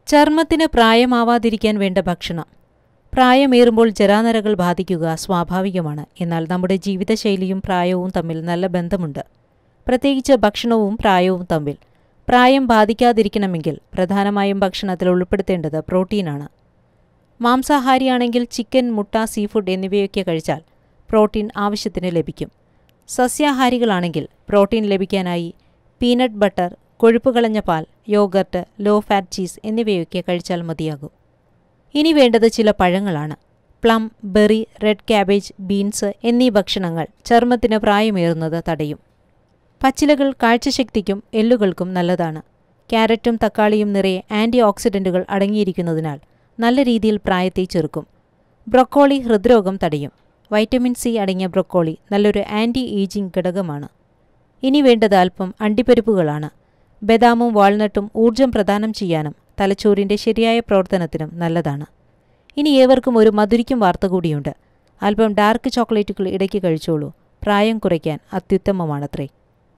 ചർമ്മത്തിന് പ്രായമാവാതിരിക്കാൻ വേണ്ട ഭക്ഷണം പ്രായമേറുമ്പോൾ ജരാനരകൾ ബാധിക്കുക സ്വാഭാവികമാണ് എന്നാൽ നമ്മുടെ ജീവിതശൈലിയും പ്രായവും തമ്മിൽ നല്ല ബന്ധമുണ്ട് പ്രത്യേകിച്ച് ഭക്ഷണവും പ്രായവും തമ്മിൽ പ്രായം ബാധിക്കാതിരിക്കണമെങ്കിൽ പ്രധാനമായും ഭക്ഷണത്തിൽ ഉൾപ്പെടുത്തേണ്ടത് പ്രോട്ടീനാണ് മാംസാഹാരിയാണെങ്കിൽ ചിക്കൻ മുട്ട സീഫുഡ് എന്നിവയൊക്കെ കഴിച്ചാൽ പ്രോട്ടീൻ ആവശ്യത്തിന് ലഭിക്കും സസ്യാഹാരികളാണെങ്കിൽ പ്രോട്ടീൻ ലഭിക്കാനായി പീനട്ട് ബട്ടർ കൊഴുപ്പ് കളഞ്ഞ പാൽ യോഗർട്ട് ലോ ഫാറ്റ് ചീസ് എന്നിവയൊക്കെ കഴിച്ചാൽ മതിയാകും ഇനി വേണ്ടത് ചില പഴങ്ങളാണ് plum berry red cabbage beans എന്നീ ഭക്ഷണങ്ങൾ ചർമ്മത്തിന് പ്രായമേറുന്നത് തടയും പച്ചിലകൾ കാഴ്ചശക്തിക്കും എല്ലുകൾക്കും നല്ലതാണ് ക്യാരറ്റും തക്കാളിയും നിറയെ ആൻറ്റി ഓക്സിഡൻറ്റുകൾ അടങ്ങിയിരിക്കുന്നതിനാൽ നല്ല രീതിയിൽ പ്രായത്തെ ചെറുക്കും ബ്രൊക്കോളി ഹൃദ്രോഗം തടയും വൈറ്റമിൻ സി അടങ്ങിയ ബ്രൊക്കോളി നല്ലൊരു ആൻറ്റി ഏജിംഗ് ഘടകമാണ് ഇനി വേണ്ടത് അല്പം അണ്ടിപ്പരിപ്പുകളാണ് ബദാമും വാൾനട്ടും ഊർജം പ്രദാനം ചെയ്യാനും തലച്ചോറിന്റെ ശരിയായ പ്രവർത്തനത്തിനും നല്ലതാണ് ഇനി ഏവർക്കും ഒരു മധുരിക്കും വാർത്ത കൂടിയുണ്ട് അല്പം ഡാർക്ക് ചോക്ലേറ്റുകൾ ഇടയ്ക്ക് കഴിച്ചോളൂ പ്രായം കുറയ്ക്കാൻ അത്യുത്തമമാണത്രേ